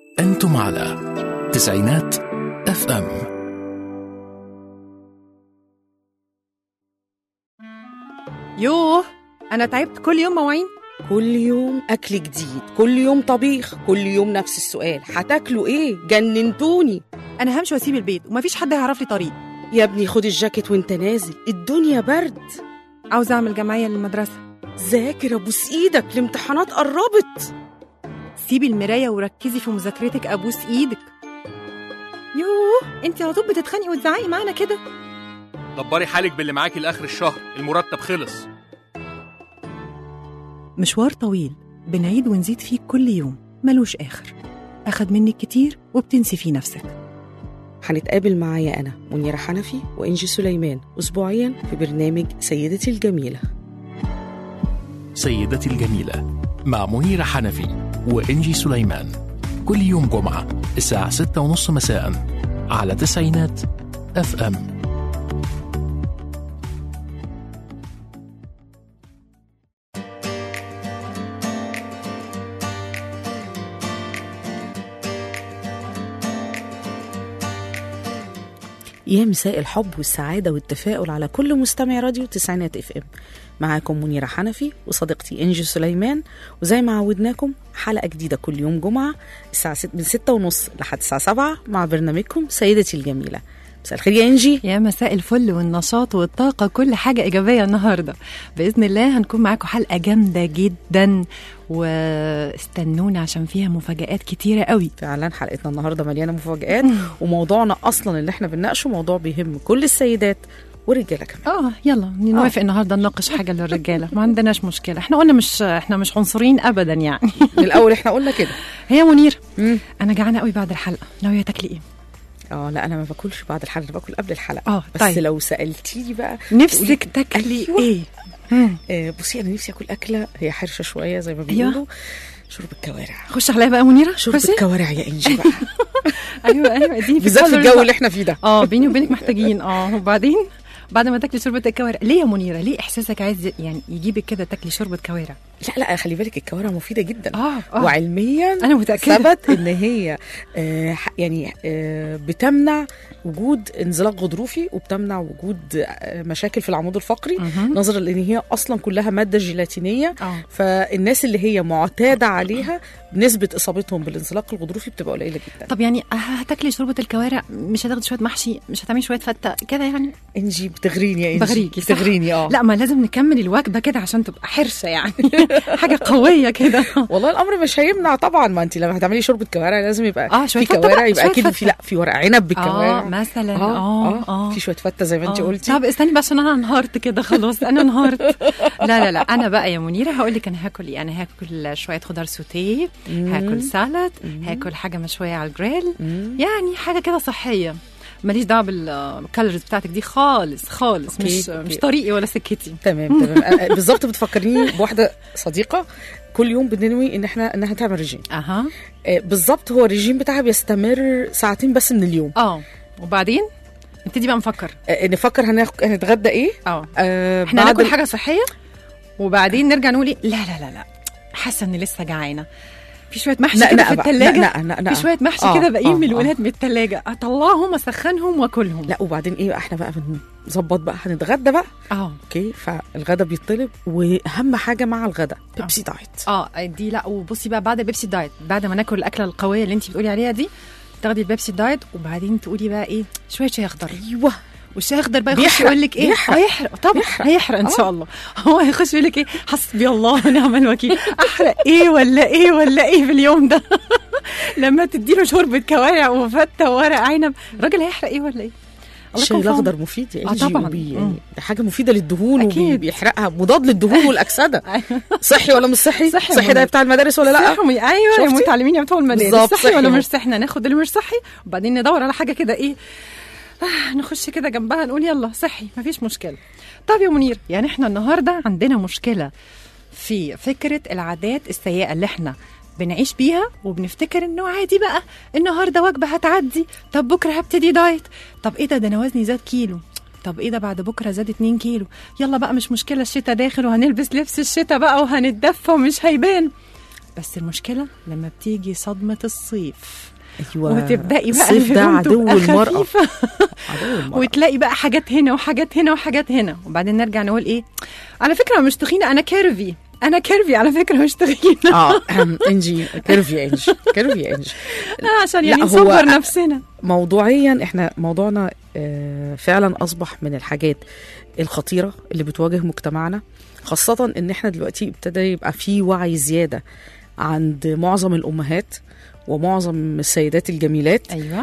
أنتم على تسعينات اف ام يوه انا تعبت كل يوم مواعين كل يوم أكل جديد كل يوم طبيخ كل يوم نفس السؤال هتاكلوا إيه جننتوني انا همشي واسيب البيت ومفيش حد هيعرف لي طريق يا ابني خد الجاكيت وانت نازل الدنيا برد عاوزه اعمل جمعيه للمدرسه ذاكر ابوس ايدك الامتحانات قربت سيبي المرايه وركزي في مذاكرتك ابوس ايدك يوه انت على طول بتتخانقي وتزعقي معانا كده دبري حالك باللي معاكي لاخر الشهر المرتب خلص مشوار طويل بنعيد ونزيد فيه كل يوم ملوش اخر اخد منك كتير وبتنسي فيه نفسك هنتقابل معايا أنا منيرة حنفي وإنجي سليمان أسبوعيا في برنامج سيدتي الجميلة سيدتي الجميلة مع منيرة حنفي وإنجي سليمان كل يوم جمعة الساعة ستة ونص مساء على تسعينات اف ام يا مساء الحب والسعادة والتفاؤل على كل مستمع راديو تسعينات اف ام معاكم منيرة حنفي وصديقتي انجي سليمان وزي ما عودناكم حلقة جديدة كل يوم جمعة الساعة ست من ستة ونص لحد الساعة سبعة مع برنامجكم سيدتي الجميلة مساء الخير يا انجي يا مساء الفل والنشاط والطاقة كل حاجة إيجابية النهاردة بإذن الله هنكون معاكم حلقة جامدة جدا واستنونا عشان فيها مفاجآت كتيرة قوي فعلا حلقتنا النهارده مليانه مفاجآت وموضوعنا اصلا اللي احنا بنناقشه موضوع بيهم كل السيدات والرجاله كمان اه يلا نوافق النهارده نناقش حاجه للرجاله ما عندناش مشكله احنا قلنا مش احنا مش عنصريين ابدا يعني من الاول احنا قلنا كده هي منير مم. انا جعانه قوي بعد الحلقه ناويه تاكلي ايه اه لا انا ما باكلش بعد الحلقه انا باكل قبل الحلقه اه بس طيب. لو سالتيني بقى نفسك تاكلي أيوة. ايه مم. آه بصي انا نفسي اكل اكله هي حرشه شويه زي ما بيقولوا شرب الكوارع خش عليا بقى منيره شرب خشي. الكوارع يا انجي بقى ايوه ايوه اديني بالذات في الكالوريز الجو بقى. اللي احنا فيه ده اه بيني وبينك محتاجين اه وبعدين بعد ما تاكلي شوربه الكوارع ليه يا منيره ليه احساسك عايز يعني يجيبك كده تاكلي شوربه كوارع لا لا خلي بالك الكوارع مفيده جدا اه اه وعلميا انا متاكده ثبت ان هي آه ح- يعني آه بتمنع وجود انزلاق غضروفي وبتمنع وجود آه مشاكل في العمود الفقري مهم. نظرا لان هي اصلا كلها ماده جيلاتينيه اه فالناس اللي هي معتاده عليها نسبه اصابتهم بالانزلاق الغضروفي بتبقى قليله جدا طب يعني هتاكلي شوربه الكوارع مش هتاخدي شويه محشي مش هتعملي شويه فته كده يعني انجي بتغريني يا انجي بغريكي صح؟ بتغريني اه لا ما لازم نكمل الوجبه كده عشان تبقى حرشه يعني حاجه قويه كده والله الامر مش هيمنع طبعا ما انت لما هتعملي شوربه كوارع لازم يبقى اه شويه في فته كوارع بقى يبقى شوية اكيد فتة. في لا في ورق عنب بالكوارع اه مثلا اه اه اه في شويه فته زي ما انت آه. قلتي طب استني بقى عشان انا انهارت كده خلاص انا انهارت لا لا لا انا بقى يا منيره هقول لك انا هاكل ايه انا هاكل شويه خضار سوتيه مم. هاكل سالاد مم. هاكل حاجه مشويه على الجريل مم. يعني حاجه كده صحيه ماليش دعوه بالكالوريز بتاعتك دي خالص خالص أوكي، مش أوكي. مش طريقي ولا سكتي تمام تمام أنا- بالظبط بتفكريني بواحده صديقه كل يوم بننوي ان احنا انها تعمل ريجيم اها آه، بالظبط هو الريجيم بتاعها بيستمر ساعتين بس من اليوم اه وبعدين نبتدي بقى نفكر آه، نفكر هناخ- هنتغدى ايه اه آه، احنا بعد ناكل ال- حاجه صحيه وبعدين نرجع نقول ايه لا لا لا لا حاسه اني لسه جعانه في شويه محشي لا كده لا في بقى. الثلاجه لا لا لا في شويه محشي آه، كده باقيين آه، من آه. الولاد من الثلاجه اطلعهم اسخنهم واكلهم لا وبعدين ايه بقى احنا بقى بنظبط بقى هنتغدى بقى اه اوكي فالغدا بيطلب واهم حاجه مع الغدا بيبسي دايت اه دي لا وبصي بقى بعد البيبسي دايت بعد ما ناكل الاكله القويه اللي انت بتقولي عليها دي تاخدي البيبسي دايت وبعدين تقولي بقى ايه شويه شاي اخضر ايوه والشاي اخضر بقى يخش بيحرق، يقول لك ايه بيحرق. هيحرق طبعا بيحرق. هيحرق ان آه. شاء الله هو هيخش يقول لك ايه حسبي الله ونعم الوكيل احرق ايه ولا ايه ولا ايه في اليوم ده لما تديله شوربه كوارع وفته وورق عنب الراجل هيحرق ايه ولا ايه الله الشاي يكون في عونه. الاخضر مفيد يا آه انجي طبعاً. وبي- مم. يعني ده حاجه مفيده للدهون أكيد. وبيحرقها مضاد للدهون والاكسده أيوة. صحي ولا مش صحي صحي صحي ده ولا- بتاع المدارس ولا لا صحي ومي- ايوه يا شفتي؟ متعلمين يا بتوع المدارس بالظبط، صحي صحي ولا أهو. مش صحي ناخد اللي مش صحي وبعدين ندور على حاجه كده ايه آه نخش كده جنبها نقول يلا صحي مفيش مشكله طب يا منير يعني احنا النهارده عندنا مشكله في فكره العادات السيئه اللي احنا بنعيش بيها وبنفتكر انه عادي بقى النهارده وجبه هتعدي طب بكره هبتدي دايت طب ايه ده ده انا وزني زاد كيلو طب ايه ده بعد بكره زاد 2 كيلو يلا بقى مش مشكله الشتاء داخل وهنلبس لبس الشتاء بقى وهنتدفى ومش هيبان بس المشكله لما بتيجي صدمه الصيف ايوه وتبداي بقى الصيف ده الهدوم عدو تبقى المراه خفيفة. عدو المراه وتلاقي بقى حاجات هنا وحاجات هنا وحاجات هنا وبعدين نرجع نقول ايه على فكره أنا مش تخينه انا كيرفي انا كيرفي على فكره مش تخينه اه أهم، انجي كيرفي انجي كيرفي انجي عشان لا، يعني هو- نصبر نفسنا موضوعيا احنا موضوعنا آه، فعلا اصبح من الحاجات الخطيره اللي بتواجه مجتمعنا خاصه ان احنا دلوقتي ابتدى يبقى في وعي زياده عند معظم الامهات ومعظم السيدات الجميلات ايوه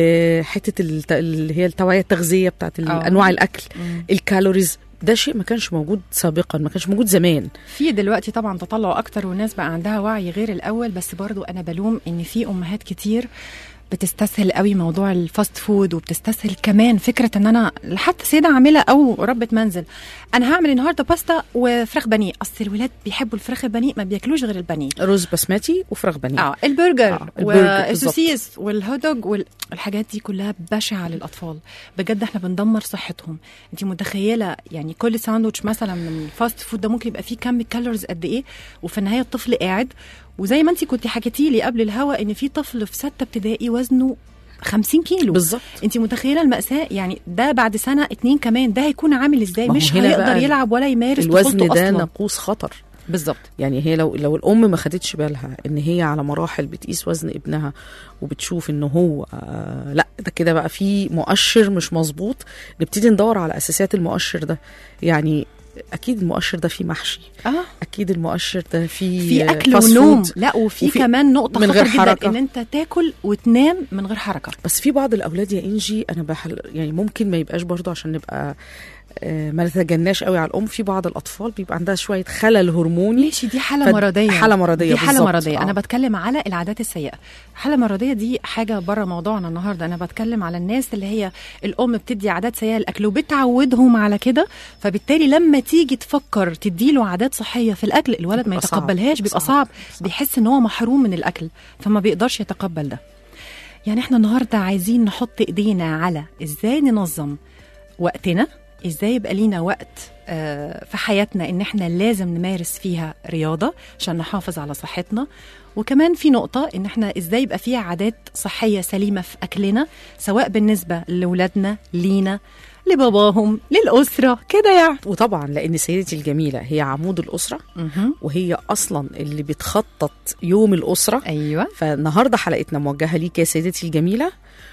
بحته الت- اللي هي التوعيه التغذيه بتاعت ال- آه. انواع الاكل مم. الكالوريز ده شيء ما كانش موجود سابقا ما كانش موجود زمان في دلوقتي طبعا تطلع اكتر والناس بقى عندها وعي غير الاول بس برضو انا بلوم ان في امهات كتير بتستسهل قوي موضوع الفاست فود وبتستسهل كمان فكره ان انا حتى سيده عامله او ربة منزل انا هعمل النهارده باستا وفراخ بانيه اصل الولاد بيحبوا الفراخ البانيه ما بياكلوش غير البانيه رز بسمتي وفراخ بانيه اه البرجر آه، البرجر والسوسيس والهوت دوج والحاجات دي كلها بشعه للاطفال بجد احنا بندمر صحتهم انت متخيله يعني كل ساندوتش مثلا من الفاست فود ده ممكن يبقى فيه كم كالوريز قد ايه وفي النهايه الطفل قاعد وزي ما انت كنت حكيتي لي قبل الهوا ان في طفل في سته ابتدائي وزنه 50 كيلو بالظبط انت متخيله الماساه يعني ده بعد سنه اتنين كمان ده هيكون عامل ازاي ما هو مش هنا هيقدر بقى يلعب ولا يمارس الوزن طفولته ده أصلاً. ناقوس خطر بالظبط يعني هي لو لو الام ما خدتش بالها ان هي على مراحل بتقيس وزن ابنها وبتشوف ان هو آه لا ده كده بقى في مؤشر مش مظبوط نبتدي ندور على اساسيات المؤشر ده يعني اكيد المؤشر ده فيه محشي اه اكيد المؤشر ده فيه في اكل فاست ونوم فود. لا وفي, وفي- كمان نقطه من خطر غير جدا حركة. ان انت تاكل وتنام من غير حركه بس في بعض الاولاد يا انجي انا بحل يعني ممكن ما يبقاش برضو عشان نبقى آه، ما نتجناش قوي على الام في بعض الاطفال بيبقى عندها شويه خلل هرموني ماشي دي حاله فد- مرضيه حالة مرضية دي حاله بالظبط، مرضيه آه. انا بتكلم على العادات السيئه حاله مرضيه دي حاجه بره موضوعنا النهارده انا بتكلم على الناس اللي هي الام بتدي عادات سيئه للاكل وبتعودهم على كده فبالتالي لما تيجي تفكر تديله عادات صحيه في الاكل الولد ما بيبقى صعب، يتقبلهاش بيبقى صعب، صعب صعب. بيحس ان هو محروم من الاكل فما بيقدرش يتقبل ده يعني احنا النهارده عايزين نحط ايدينا على ازاي ننظم وقتنا ازاي يبقى لينا وقت آه، في حياتنا ان احنا لازم نمارس فيها رياضه عشان نحافظ على صحتنا وكمان في نقطة إن إحنا إزاي يبقى فيها عادات صحية سليمة في أكلنا سواء بالنسبة لأولادنا لينا لباباهم للأسرة كده يعني وطبعا لان سيدتي الجميله هي عمود الاسره وهي اصلا اللي بتخطط يوم الاسره أيوة فالنهارده حلقتنا موجهه ليك يا سيدتي الجميله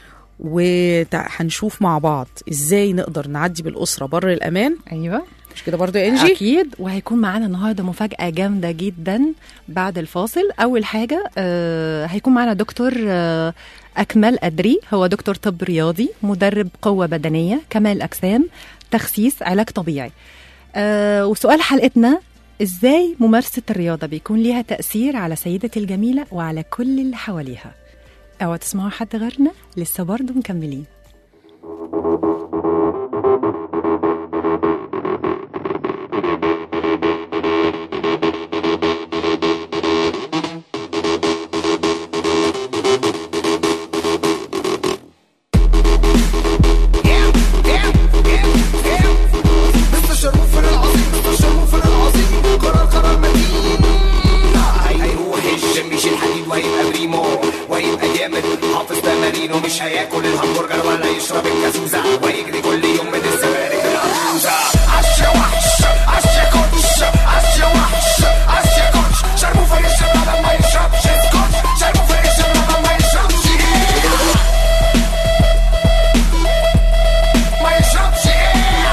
وهنشوف مع بعض ازاي نقدر نعدي بالاسره بر الامان أيوة مش كده برضو يا انجي أكيد وهيكون معانا النهاردة مفاجأة جامدة جدا بعد الفاصل أول حاجة آه هيكون معانا دكتور آه أكمل أدري هو دكتور طب رياضي مدرب قوة بدنية كمال أجسام تخسيس علاج طبيعي آه وسؤال حلقتنا إزاي ممارسة الرياضة بيكون ليها تأثير على سيدتي الجميلة وعلى كل اللي حواليها أو تسمعوا حد غيرنا لسه برضه مكملين مستر شرموفر العظيم مستر شرموفر العظيم قرار قرار متين هيروح الجيم يشيل حديد ويبقى بريمو ويبقى جامد حافظ تمارينه مش هياكل الهمبرجر ولا يشرب الكازوزة ويجري كل يوم من الزمالك للعجوزة عشا وحش عشا كوتش عشا وحش عشا كوتش شرموفر يشرب لما ما يشربش سكوتش شرموفر يشرب لما ما يشربش ما يشربش ايه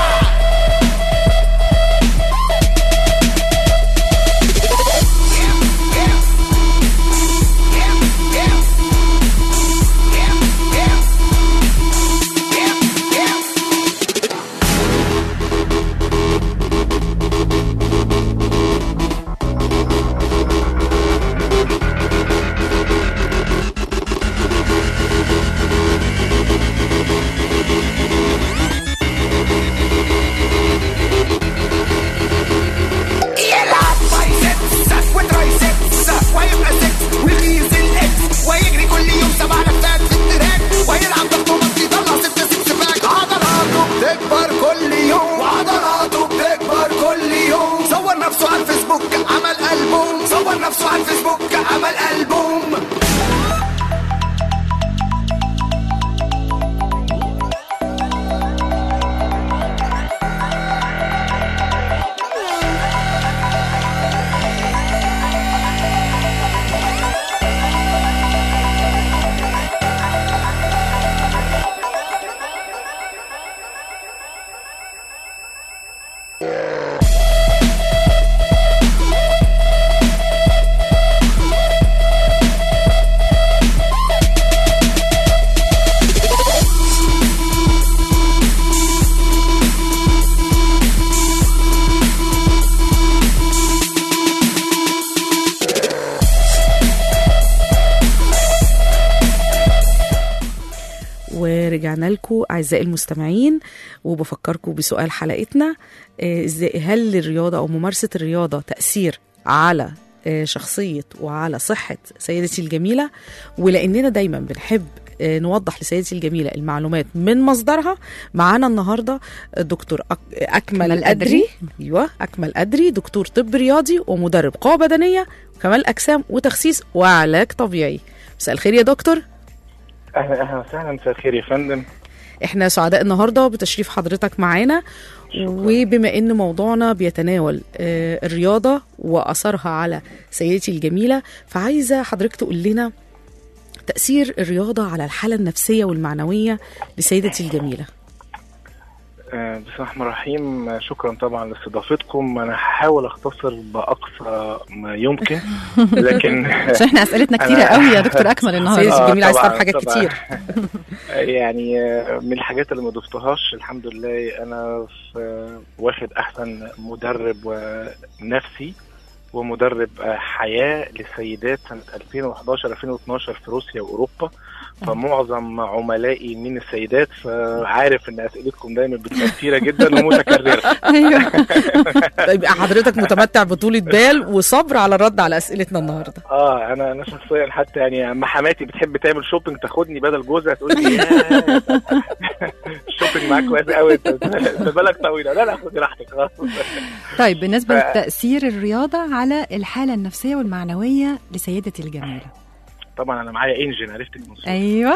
ورجعنا لكم أعزائي المستمعين وبفكركم بسؤال حلقتنا آه، إزاي هل الرياضة أو ممارسة الرياضة تأثير على آه، شخصية وعلى صحة سيدتي الجميلة ولأننا دايما بنحب آه، نوضح لسيدتي الجميلة المعلومات من مصدرها معانا النهاردة الدكتور أك- أكمل أكمل أدري أيوة أكمل أدري دكتور طب رياضي ومدرب قوة بدنية وكمال أجسام وتخسيس وعلاج طبيعي مساء الخير يا دكتور اهلا اهلا وسهلا مساء الخير يا فندم احنا سعداء النهارده بتشريف حضرتك معانا وبما ان موضوعنا بيتناول آه، الرياضه واثرها على سيدتي الجميله فعايزه حضرتك تقول لنا تاثير الرياضه على الحاله النفسيه والمعنويه لسيدتي الجميله آه، بسم الله الرحمن الرحيم آه، شكرا طبعا لاستضافتكم انا هحاول اختصر باقصى ما يمكن لكن عشان احنا اسئلتنا كتيره أنا- قوي يا دكتور اكمل النهارده سيدتي آه، الجميله عايز طبعاً، تعرف حاجات طبعاً. كتير يعني آه، من الحاجات اللي ما ضفتهاش الحمد لله انا في آه، واخد احسن مدرب ونفسي ومدرب آه، حياه للسيدات سنه 2011 2012 في روسيا واوروبا فمعظم عملائي من السيدات فعارف ان اسئلتكم دايما بتبقى كتيره جدا ومتكرره ايوه طيب حضرتك متمتع بطولة بال وصبر على الرد على اسئلتنا النهارده اه انا انا شخصيا حتى يعني اما حماتي بتحب تعمل شوبينج تاخدني بدل جوزها تقول لي يا الشوبينج معاك كويس قوي انت أنت بالك طويله لا لا خدي راحتك خلاص طيب بالنسبه ف- لتاثير الرياضه على الحاله النفسيه والمعنويه لسيدتي الجميله طبعا انا معايا انجن عرفت الموضوع ايوه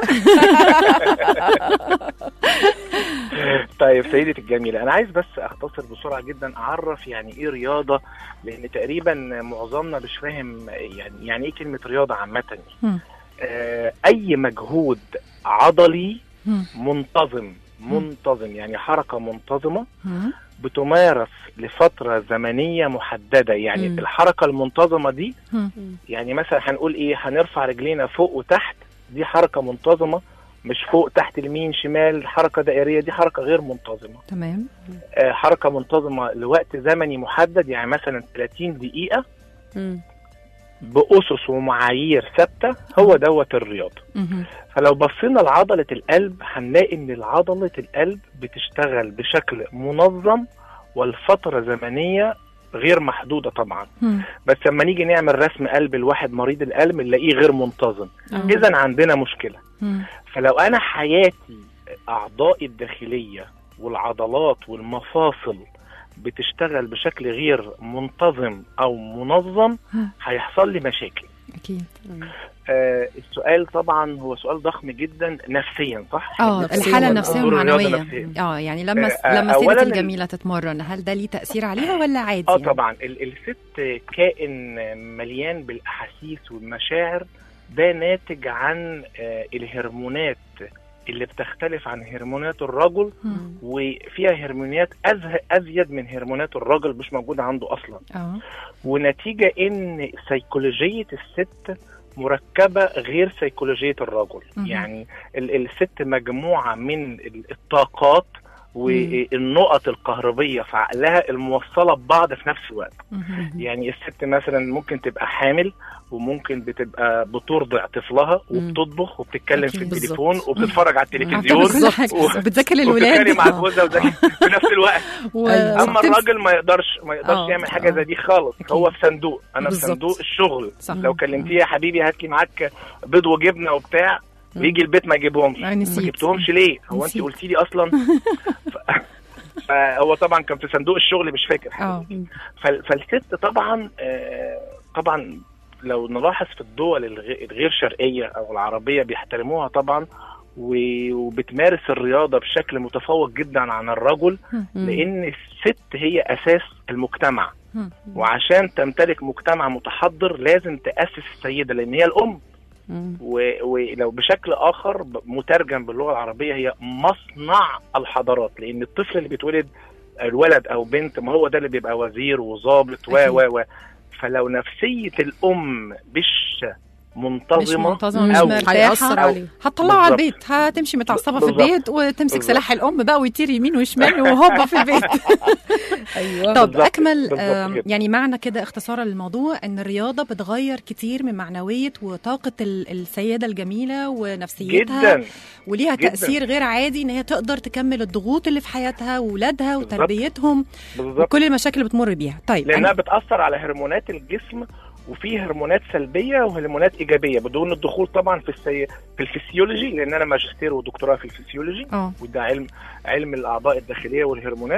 طيب سيدتي الجميله انا عايز بس اختصر بسرعه جدا اعرف يعني ايه رياضه لان تقريبا معظمنا مش فاهم يعني يعني ايه كلمه رياضه عامه مم. آه اي مجهود عضلي مم. منتظم منتظم يعني حركه منتظمه مم. بتمارس لفترة زمنية محددة يعني مم. الحركة المنتظمة دي مم. يعني مثلا هنقول ايه هنرفع رجلينا فوق وتحت دي حركة منتظمة مش فوق تحت اليمين شمال حركة دائرية دي حركة غير منتظمة تمام آه حركة منتظمة لوقت زمني محدد يعني مثلا 30 دقيقة بأسس ومعايير ثابتة هو دوت الرياضة مهم. فلو بصينا لعضلة القلب هنلاقي ان عضلة القلب بتشتغل بشكل منظم والفترة زمنية غير محدودة طبعا مم. بس لما نيجي نعمل رسم قلب الواحد مريض القلب نلاقيه غير منتظم آه. اذا عندنا مشكلة مم. فلو انا حياتي اعضائي الداخلية والعضلات والمفاصل بتشتغل بشكل غير منتظم او منظم مم. هيحصل لي مشاكل اكيد آه السؤال طبعا هو سؤال ضخم جدا نفسيا صح؟ اه نفسية الحاله ولا النفسيه دور الرياضة والمعنويه نفسية. اه يعني لما آه، لما أولاً سيدتي ال- الجميله تتمرن هل ده ليه تاثير عليها ولا عادي اه يعني؟ طبعا ال- الست كائن مليان بالاحاسيس والمشاعر ده ناتج عن آه، الهرمونات اللي بتختلف عن هرمونات الرجل مم. وفيها هرمونات أزه- ازيد من هرمونات الرجل مش موجوده عنده اصلا اه ونتيجه ان سيكولوجيه الست مركبه غير سيكولوجيه الرجل مهم. يعني ال- الست مجموعه من ال- الطاقات والنقط الكهربيه في عقلها الموصله ببعض في نفس الوقت مهم. يعني الست مثلا ممكن تبقى حامل وممكن بتبقى بترضع طفلها مم. وبتطبخ وبتتكلم في أكيد. التليفون وبتتفرج على التلفزيون عارفة كل حاجة. و- بتذاكر وبتتخانق الولاد مع جوزها وده في نفس الوقت و... أيوة. اما وبتمس- الراجل ما يقدرش ما يقدرش آه. يعمل حاجه آه. زي دي خالص أكيد. هو في صندوق انا في بالظبط. صندوق الشغل صح. لو كلمتيه يا حبيبي هات لي معاك بيض وجبنه وبتاع ويجي البيت ما يجيبهمش آه، ما نسيت. جبتهمش ليه هو انت نسيت. قلتي لي اصلا ف- فهو طبعا كان في صندوق الشغل مش فاكر حاجة. اه فال- فالست طبعا آه، طبعا لو نلاحظ في الدول الغ- الغير شرقيه او العربيه بيحترموها طبعا و- وبتمارس الرياضه بشكل متفوق جدا عن الرجل لان الست هي اساس المجتمع مم. وعشان تمتلك مجتمع متحضر لازم تاسس السيده لان هي الام و- ولو بشكل اخر ب- مترجم باللغه العربيه هي مصنع الحضارات لان الطفل اللي بيتولد الولد او بنت ما هو ده اللي بيبقى وزير وظابط و أكيد. و و فلو نفسيه الام مش مش منتظمه منتظمه مش أو- مرتاحه هيأثر عليه هتطلعه على بالظبط. البيت هتمشي متعصبه في بالظبط. البيت وتمسك بالظبط. سلاح الام بقى ويطير يمين وشمال وهوبا في البيت ايوه طب بالظبط، اكمل بالظبط آم، كده. يعني معنى كده اختصارا للموضوع ان الرياضه بتغير كتير من معنويه وطاقه ال- السيده الجميله ونفسيتها جدا وليها جداً. تاثير غير عادي ان هي تقدر تكمل الضغوط اللي في حياتها واولادها بالظبط. وتربيتهم بالظبط وكل المشاكل اللي بتمر بيها طيب لانها أنا- بتاثر على هرمونات الجسم وفي هرمونات سلبيه وهرمونات ايجابيه بدون الدخول طبعا في السي... في الفسيولوجي لان انا ماجستير ودكتوراه في الفسيولوجي اه وده علم علم الاعضاء الداخليه والهرمونات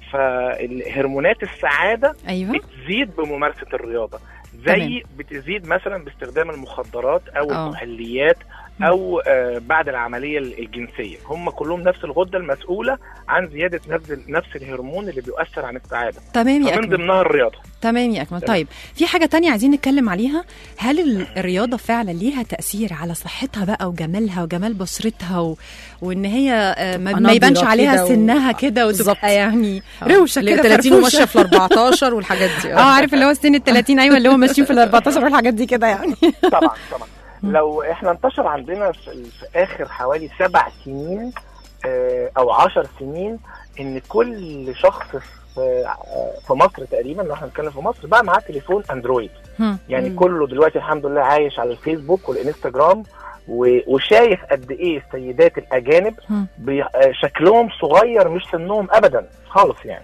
فالهرمونات السعاده ايوه بتزيد بممارسه الرياضه تمام. زي بتزيد مثلا باستخدام المخدرات او آه. الكحوليات او آه بعد العمليه الجنسيه هم كلهم نفس الغده المسؤوله عن زياده نفس نفس الهرمون اللي بيؤثر عن السعاده تمام يا فمن اكمل ضمنها الرياضه تمام يا اكمل تمام. طيب في حاجه تانية عايزين نتكلم عليها هل ال- الرياضه فعلا ليها تاثير على صحتها بقى وجمالها وجمال بشرتها و... وان هي آه، ما, ما نضرة يبانش عليها كده و- سنها كده بالظبط. وتبقى يعني آه. روشه اللي هي كده 30 فرفوشة. وماشيه في ال 14 والحاجات دي اه عارف اللي هو سن ال 30 ايوه اللي هو ماشيين في ال 14 والحاجات دي كده يعني طبعا طبعا لو احنا انتشر عندنا في, في اخر حوالي سبع سنين آه، او عشر سنين ان كل شخص في آه، في مصر تقريبا لو احنا بنتكلم في مصر بقى معاه تليفون اندرويد هم. يعني مم. كله دلوقتي الحمد لله عايش على الفيسبوك والانستجرام و- وشايف قد ايه السيدات الاجانب مم. بي- آه، شكلهم صغير مش سنهم ابدا خالص يعني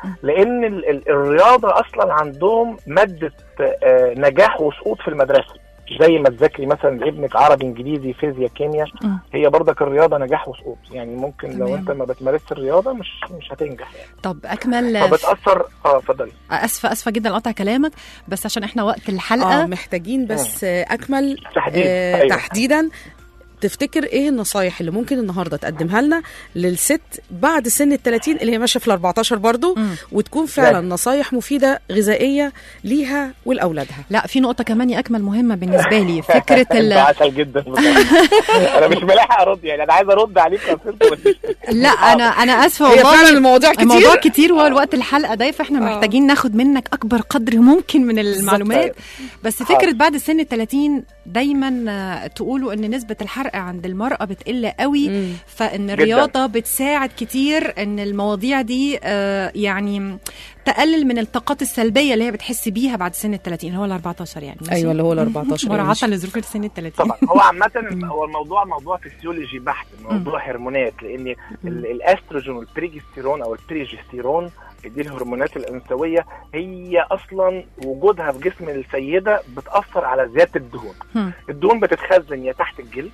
لان ال- ال- الرياضه اصلا عندهم ماده آه، نجاح وسقوط في المدرسه زي ما تذاكري مثلا لابنك عربي انجليزي فيزياء كيمياء مم. هي برضك الرياضه نجاح وسقوط يعني ممكن لو تمام. انت ما بتمارسش الرياضه مش مش هتنجح يعني طب اكمل فبتاثر اه اتفضلي اسفه اسفه جدا لقطع كلامك بس عشان احنا وقت الحلقه اه محتاجين بس آه، اكمل تحديدا آه أيوة. تحديدا تفتكر ايه النصايح اللي ممكن النهارده تقدمها لنا للست بعد سن ال 30 اللي هي ماشيه في ال 14 برضو مم. وتكون فعلا لازم. نصايح مفيده غذائيه ليها ولاولادها لا في نقطه كمان يا اكمل مهمه بالنسبه لي فكره انت ال... عسل جدا بصراحة. انا مش ملاحق ارد يعني انا عايز ارد عليك يا أستاذ، بس- لا انا انا اسفه هي والله فعلا الموضوع كتير الموضوع كتير ووقت الحلقه ده فاحنا آه. محتاجين ناخد منك اكبر قدر ممكن من المعلومات بس فكره حاضر. بعد سن ال 30 دايما آه، تقولوا ان نسبه الحرق عند المراه بتقل قوي مم. فان الرياضه بتساعد كتير ان المواضيع دي آه، يعني تقلل من الطاقات السلبيه اللي هي بتحس بيها بعد سن ال 30 اللي هو ال 14 يعني ماشي؟ ايوه اللي هو ال 14 مراعاه ماشي. لظروف سن ال 30 طبعا هو عامة هو الموضوع موضوع فسيولوجي بحت موضوع هرمونات لان ال- الاستروجين والبريجستيرون او البريجستيرون دي الهرمونات الانثويه هي اصلا وجودها في جسم السيده بتاثر على زياده الدهون هم. الدهون بتتخزن يا تحت الجلد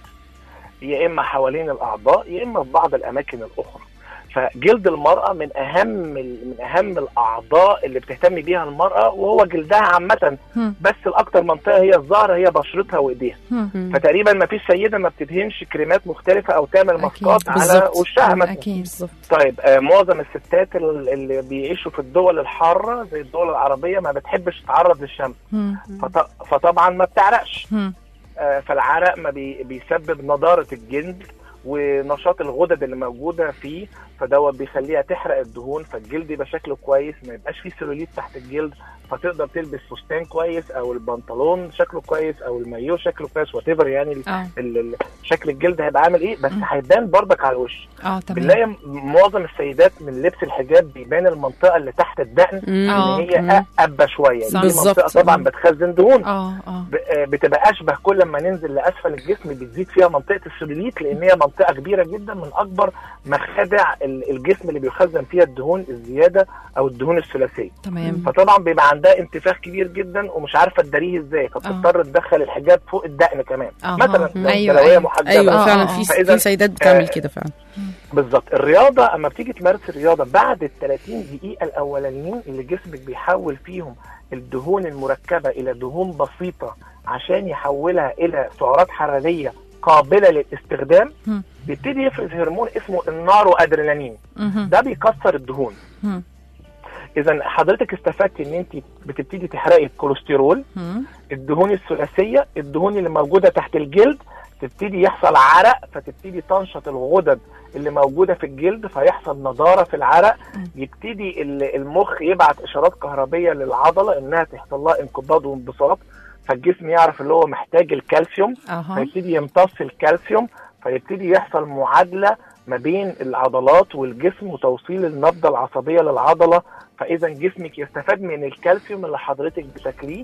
يا اما حوالين الاعضاء يا اما في بعض الاماكن الاخرى فجلد المرأة من أهم من أهم الأعضاء اللي بتهتم بيها المرأة وهو جلدها عامة هم. بس الأكثر منطقة هي الظهر هي بشرتها وإيديها هم. مم. فتقريبا ما فيش سيده ما بتدهنش كريمات مختلفه او تعمل أكيد. ماسكات على بالظبط. وشها مثلا اكيد بالظبط طيب آه معظم الستات ال- اللي بيعيشوا في الدول الحاره زي الدول العربيه ما بتحبش تتعرض للشمس هم. فط... فطبعا ما بتعرقش هم. آه فالعرق ما بي... بيسبب نضاره الجلد ونشاط الغدد اللي موجوده فيه فدوت بيخليها تحرق الدهون فالجلد يبقى شكله كويس ما يبقاش فيه سيلوليت تحت الجلد فتقدر تلبس فستان كويس او البنطلون شكله كويس او المايو شكله كويس وات يعني ال- اه ال- ال- شكل الجلد هيبقى عامل ايه بس هيبان برضك على الوش اه تمام بنلاقي م- معظم السيدات من لبس الحجاب بيبان المنطقه اللي تحت الدقن مم. آه. ان هي مم. أقبة شويه صح. دي منطقه بالظبط. طبعا بتخزن دهون اه اه ب- آه، بتبقى اشبه كل ما ننزل لاسفل الجسم بتزيد فيها منطقه السلوليت لان هي منطقه كبيره جدا من اكبر مخادع ال- الجسم اللي بيخزن فيها الدهون الزياده او الدهون الثلاثيه تمام فطبعا بيبقى عندها انتفاخ كبير جدا ومش عارفه تداريه ازاي فبتضطر تدخل الحجاب فوق الدقن كمان أها. مثلا لو- أيوة، لو هي أيوة. محجبه ايوه آه، فعلا آه، في فإذا- في سيدات بتعمل آه، كده فعلا بالظبط الرياضه اما بتيجي تمارس الرياضه بعد ال 30 دقيقه الاولانيين اللي جسمك بيحول فيهم الدهون المركبه الى دهون بسيطه عشان يحولها الى سعرات حراريه قابله للاستخدام مم. بيبتدي يفرز هرمون اسمه النارو ادرينالين مهم. ده بيكسر الدهون مم. اذا حضرتك استفدت ان انت بتبتدي تحرقي الكوليسترول مم. الدهون الثلاثيه الدهون اللي موجوده تحت الجلد تبتدي يحصل عرق فتبتدي تنشط الغدد اللي موجوده في الجلد فيحصل نضاره في العرق يبتدي ال- المخ يبعت اشارات كهربيه للعضله انها تحصل لها انقباض وانبساط فالجسم يعرف اللي هو محتاج الكالسيوم اها فيبتدي يمتص الكالسيوم فيبتدي يحصل معادله ما بين العضلات والجسم وتوصيل النبضه العصبيه للعضله فاذا جسمك يستفاد من الكالسيوم اللي حضرتك بتاكليه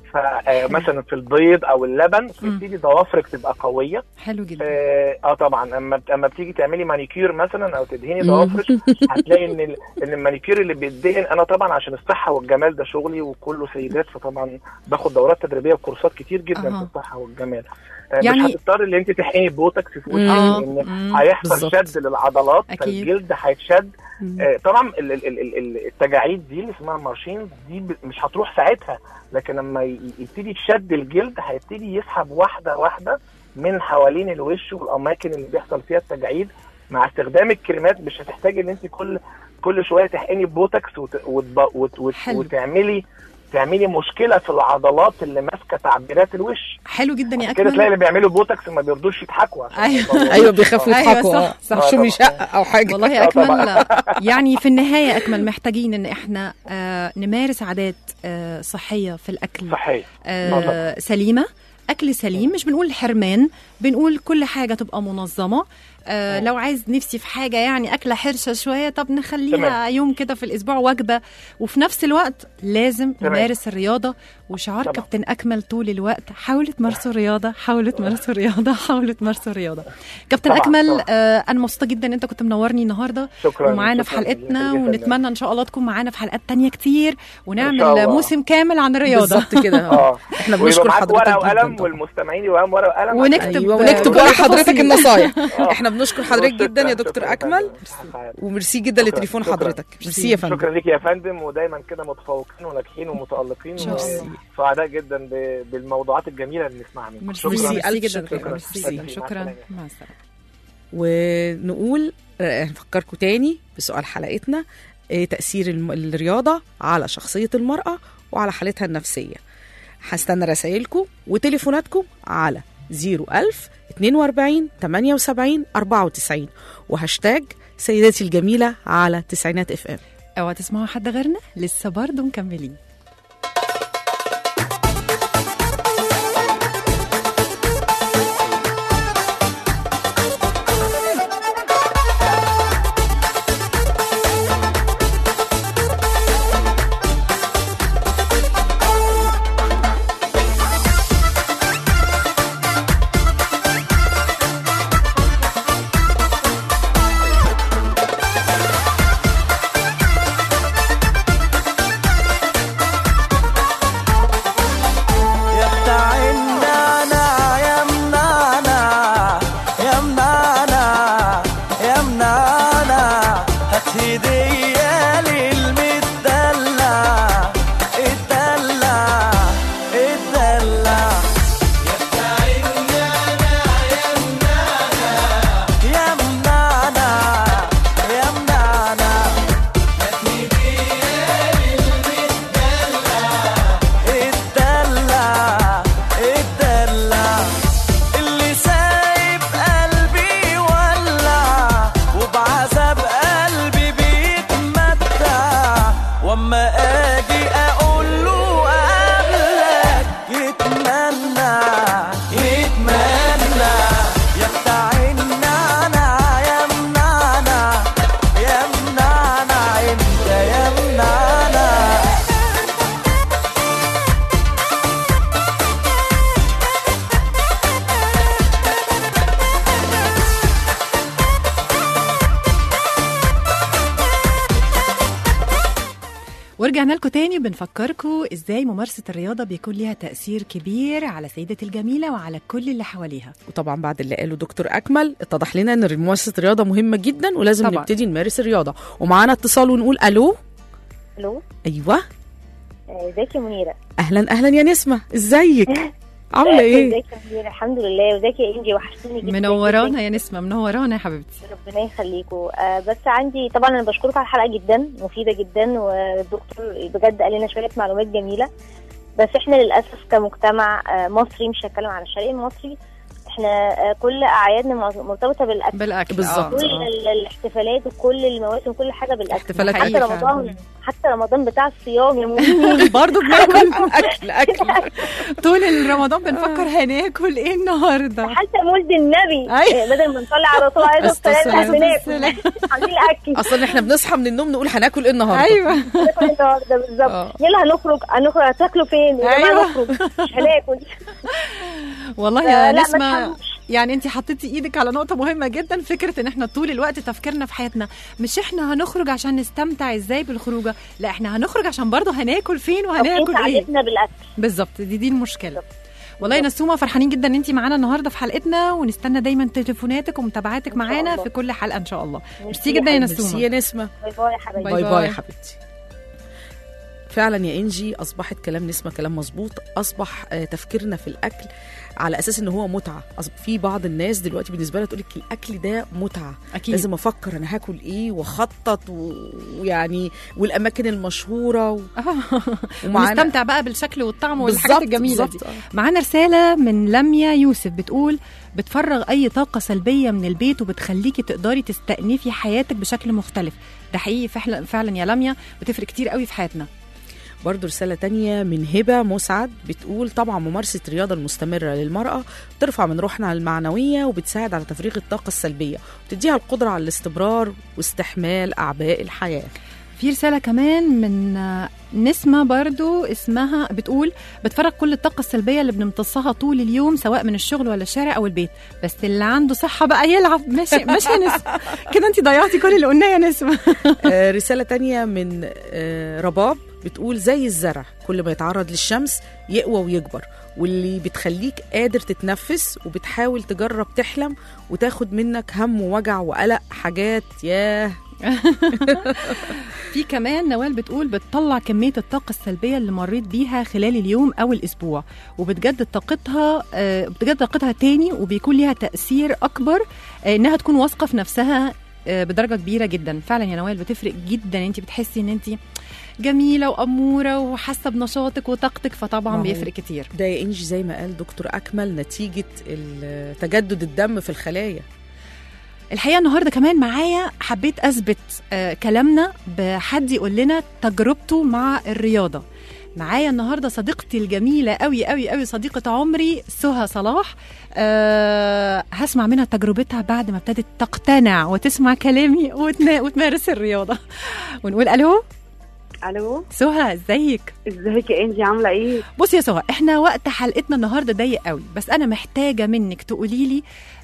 فمثلا في البيض او اللبن تبتدي ضوافرك تبقى قويه حلو جدا اه آه طبعا اما بت- اما بتيجي تعملي مانيكير مثلا او تدهني مم. ضوافرك هتلاقي ان ال- ان المانيكير اللي بيدهن انا طبعا عشان الصحه والجمال ده شغلي وكله سيدات فطبعا باخد دورات تدريبيه وكورسات كتير جدا أها. في الصحه والجمال آه يعني- مش هتضطر ان انت تحقني بوتوكس في وشك آه. لان مم. هيحصل بالظبط. شد للعضلات أكيد. فالجلد هيتشد مم. آه، طبعا ال- ال- ال- ال- التجاعيد دي اللي اسمها المارشين دي ب- مش هتروح ساعتها لكن لما ي- يبتدي تشد الجلد هيبتدي يسحب واحده واحده من حوالين الوش والاماكن اللي بيحصل فيها التجاعيد مع استخدام الكريمات مش هتحتاج ان انت كل كل شويه تحقني بوتوكس وت... وت... وت... وت... حلو. وتعملي تعملي مشكله في العضلات اللي ماسكه تعبيرات الوش حلو جدا يا كده تلاقي اكمل اللي بيعملوا بوتوكس ما بيرضوش يضحكوا عشان أيوة. الموضوع- ايوه بيخافوا أيوة، يضحكوا صح، اه صح. نفسهم طبعا. يشقق او حاجه والله يا آه، طبعا. اكمل يعني في النهايه يا اكمل محتاجين ان احنا آه نمارس عادات آه صحيه في الاكل صحيح آه سليمه اكل سليم مش بنقول حرمان بنقول كل حاجه تبقى منظمه آه مم. لو عايز نفسي في حاجه يعني اكله حرشه شويه طب نخليها تمام. يوم كده في الاسبوع وجبه وفي نفس الوقت لازم تمام. نمارس الرياضه وشعار طبعا. كابتن اكمل طول الوقت حاولوا تمارسوا الرياضه حاولوا تمارسوا الرياضه حاولوا تمارسوا الرياضه كابتن طبعا، اكمل طبعا. آه انا مبسوطه جدا ان انت كنت منورني النهارده شكرا ومعانا في شكراً. حلقتنا الله يخليك. ونتمنى ان شاء الله تكون معانا في حلقات تانية كتير إن شاء ونعمل الله. موسم كامل عن الرياضه بالظبط كده آه. اه احنا ويبقى بنشكر معاك حضرتك ورقه وقلم جدا والمستمعين يبقى معاهم ورقه وقلم ونكتب ايوه ونكتب كل ورا حضرتك التفاصيل. النصايح آه. احنا بنشكر حضرتك شكراً، جدا يا شكراً دكتور يا اكمل فندم. وميرسي جدا شكراً، لتليفون شكراً. حضرتك ميرسي يا فندم شكرا ليك يا فندم ودايما كده متفوقين وناجحين ومتالقين ميرسي. وسعداء جدا ب- بالموضوعات الجميله اللي بنسمعها منكم ميرسي ميرسي، ميرسي ألف جدا شكر. ميرسي ميرسي. جدا مع شكرا السلامة. مع السلامه ونقول آه، نفكركم تاني بسؤال حلقتنا آه، تأثير الم- الرياضة على شخصية المرأة وعلى حالتها النفسية هستنى رسائلكم وتليفوناتكم على 01000 42 78 94 وهاشتاج سيداتي الجميلة على تسعينات اف ام اوعى تسمعوا حد غيرنا لسه برضه مكملين يا بتاع النانا يا منانا يا منانا يا منانا هات هدية للمدلع اتدلع اتدلع يا بتاع النانا يا منانا يا منانا يا منانا هات هدية اتدلع اتدلع اللي سايب قلبي ولع وبعذاب قلبي بيتمتع واما اجي اقول له قبلك يتمنى يتمنى يا بتاع النعنع يا منعنع يا منعنع انت يا منعنع ورجعنا لكم تاني بنفكركم ازاي ممارسه الرياضه بيكون ليها تاثير كبير على سيدتي الجميله وعلى كل اللي حواليها وطبعا بعد اللي قاله دكتور اكمل اتضح لنا ان ممارسه الرياضه مهمه جدا ولازم طبعا. نبتدي نمارس الرياضه ومعانا اتصال ونقول الو الو ايوه آه، ازيك يا منيره اهلا اهلا يا نسمه ازيك عامله ايه ازيك يا منيره الحمد لله وازيك يا انجي وحشتوني جدا منورانا يا نسمه منورانا يا حبيبتي جداً. ربنا يخليكوا آه بس عندي طبعا انا بشكرك على الحلقه جدا مفيده جدا والدكتور بجد قال لنا شويه معلومات جميله بس احنا للاسف كمجتمع آه مصري مش هتكلم عن الشرق المصري احنا آه كل اعيادنا مرتبطه بالاكل بالاكل بالظبط. آه. كل ال- الاحتفالات وكل المواسم كل حاجه بالاكل احتفالات حتى حقيقي رمضان فعلاً. حتى رمضان بتاع الصيام يا منير برضه بناكل اكل اكل طول الرمضان بنفكر هناكل ايه النهارده حتى مولد النبي أيوة. بدل ما نصلي على الرسول عليه الصلاه والسلام السلام. بناكل عاملين اكل اصلا احنا بنصحى من النوم نقول هناكل ايه النهارده ايوه ناكل النهارده آه. بالظبط يلا هنخرج هنخرج هتاكلوا فين يا أيوة. جماعه نخرج مش هناكل والله لا، يا لا، ما نسمة تحاولش. يعني انت حطيتي ايدك على نقطة مهمة جدا فكرة ان احنا طول الوقت تفكيرنا في حياتنا مش احنا هنخرج عشان نستمتع ازاي بالخروجة لا احنا هنخرج عشان برضه هناكل فين وهناكل ايه سعادتنا بالاكل بالظبط دي دي المشكلة والله يا نسومة فرحانين جدا ان انت معانا النهارده في حلقتنا ونستنى دايما تليفوناتك ومتابعاتك إن شاء معانا الله. في كل حلقة ان شاء الله ميرسي ميرسي يا جدا يا حبيبتي. ميرسي نسومة يا نسمه باي باي يا حبايبي باي باي باي. باي يا حبيبتي فعلا يا انجي اصبحت كلام نسمه كلام مظبوط اصبح آه، تفكيرنا في الاكل على اساس ان هو متعه أص- في بعض الناس دلوقتي بالنسبه لها تقول لك الاكل ده متعه اكيد لازم افكر انا هاكل ايه واخطط و- ويعني والاماكن المشهوره و... ومعانا- ونستمتع بقى بالشكل والطعم والحاجات بالظبط، الجميله دي بالظبط، آه. معانا رسالة من لميا يوسف بتقول بتفرغ أي طاقة سلبية من البيت وبتخليكي تقدري تستأنفي حياتك بشكل مختلف ده حقيقي فعلا, فعلا يا لميا بتفرق كتير قوي في حياتنا برضو رسالة تانية من هبة مسعد بتقول طبعا ممارسة الرياضة المستمرة للمرأة بترفع من روحنا المعنوية وبتساعد على تفريغ الطاقة السلبية وتديها القدرة على الاستمرار واستحمال أعباء الحياة في رسالة كمان من آه، نسمة برضو اسمها بتقول بتفرغ كل الطاقة السلبية اللي بنمتصها طول اليوم سواء من الشغل ولا الشارع أو البيت بس اللي عنده صحة بقى يلعب ماشي ماشي يا نسمة كده انت ضيعتي كل اللي قلناه يا نسمة آه، رسالة تانية من آه، رباب بتقول زي الزرع كل ما يتعرض للشمس يقوى ويكبر واللي بتخليك قادر تتنفس وبتحاول تجرب تحلم وتاخد منك هم ووجع وقلق حاجات ياه في كمان نوال بتقول بتطلع كمية الطاقة السلبية اللي مريت بيها خلال اليوم أو الأسبوع وبتجدد طاقتها آه، بتجدد طاقتها تاني وبيكون ليها تأثير أكبر آه، إنها تكون واثقة في نفسها آه، بدرجة كبيرة جدا فعلا يا نوال بتفرق جدا انت بتحسي ان انت جميلة وأمورة وحاسة بنشاطك وطاقتك ما فطبعا هو بيفرق كتير ده يا انجي زي ما قال دكتور اكمل نتيجه ال- تجدد الدم في الخلايا الحقيقه النهارده كمان معايا حبيت اثبت آه كلامنا بحد يقول لنا تجربته مع الرياضه معايا النهارده صديقتي الجميله قوي قوي قوي صديقه عمري سهى صلاح أه هسمع منها تجربتها بعد ما ابتدت تقتنع وتسمع كلامي وتنا- وتمارس الرياضه ونقول الو الو سهى ازيك ازيك يا انجي عامله ايه بصي يا سهى احنا وقت حلقتنا النهارده ضيق قوي بس انا محتاجه منك تقولي لي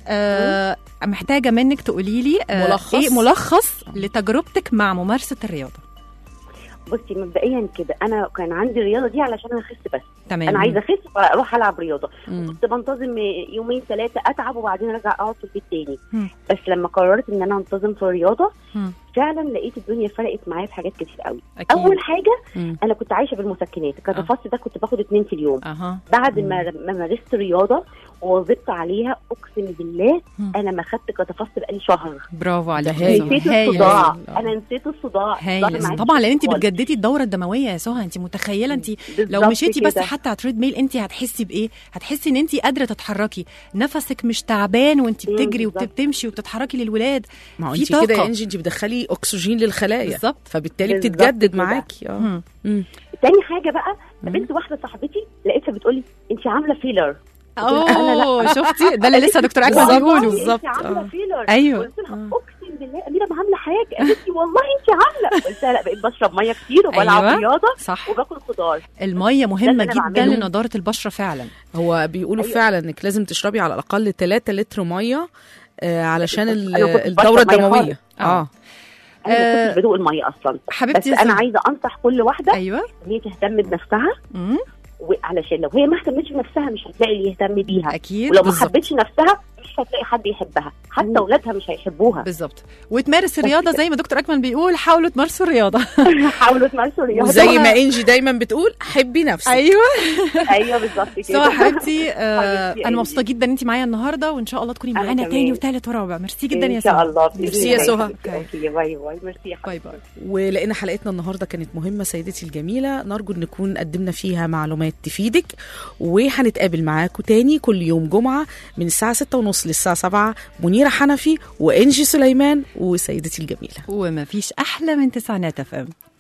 آه محتاجه منك تقولي لي آه ملخص. ايه ملخص لتجربتك مع ممارسه الرياضه بصي مبدئيا كده انا كان عندي الرياضه دي علشان اخس بس تمام انا عايزه اخس فاروح العب رياضه مم. كنت بنتظم يومين ثلاثه اتعب وبعدين ارجع اقعد في البيت تاني مم. بس لما قررت ان انا انتظم في الرياضه مم. فعلا لقيت الدنيا فرقت معايا في حاجات كتير قوي اكيد اول حاجه مم. انا كنت عايشه بالمسكنات الكتافاست ده كنت باخد اتنين في اليوم اها بعد ما ما مارست رياضه وواظبت عليها اقسم بالله مم. انا ما خدت كتافست بقالي شهر برافو عليك هايل. نسيت هايل الصداع هايل. انا نسيت الصداع الصداع هايل ما عادش طبعا لان انت خالص. بتجددي الدوره الدمويه يا سهى انت متخيله انت لو بالظبط مشيتي بس كده. حتى على تريد ميل انت هتحسي بايه هتحسي ان انت قادره تتحركي نفسك مش تعبان وانت مم، بتجري بالظبط. وبتمشي وبتتحركي للولاد ما هو في انت كده طاقة. يا انجي انت بتدخلي اكسجين للخلايا بالظبط فبالتالي بالظبط بتتجدد كده. معاكي اه مم. مم. تاني حاجه بقى قابلت واحده صاحبتي لقيتها بتقولي انت عامله فيلر أنا اوه شفتي ده اللي لسه دكتور اكمل بالظبط. بيقوله بالظبط. انت عامله آه. فيلر أيوة. قلت لها اقسم بالله اميره ما عامله حاجه قالت لي والله انت عامله قلت لها لا بقيت بشرب ميه كتير وبلعب أيوة. رياضه صح وباكل خضار الميه مهمه اللي أنا جدا بعمله. لنضاره البشره فعلا هو بيقولوا أيوة. فعلا انك لازم تشربي على الاقل 3 لتر ميه آه علشان ال- أنا كنت الدوره بشرب مية الدمويه خالص. اه انا ما آه، كنتش بدوق الميه اصلا بس حبيبتي يا انا سهى. عايزه انصح كل واحده ايوه ان هي تهتم بنفسها مم. وعلشان لو هي ما اهتمتش بنفسها مش هتلاقي اللي يهتم بيها اكيد ولو ما بالظبط. حبتش نفسها مش هتلاقي حد يحبها حتى مم. اولادها مش هيحبوها بالظبط وتمارس الرياضه زي ما دكتور اكمل بيقول حاولوا تمارسوا الرياضه حاولوا تمارسوا رياضه وزي ما انجي دايما بتقول حبي نفسك ايوه ايوه بالظبط كده سوا حبيبتي آه حبيبتي انا يا مبسوطه جدا ان انت معايا النهارده وان شاء الله تكوني أنا معانا كمان. تاني وتالت ورابع ميرسي جدا يا ان شاء سهى الله ميرسي يا سهى. اوكي باي باي ميرسي يا باي باي ولان حلقتنا النهارده كانت مهمه سيدتي الجميله نرجو ان نكون قدمنا فيها معلومات تفيدك وهنتقابل معاكم تاني كل يوم جمعه من الساعه 6 ونص للساعه 7 منيره حنفي وانجي سليمان وسيدتي الجميله وما فيش احلى من تسعينات اف ام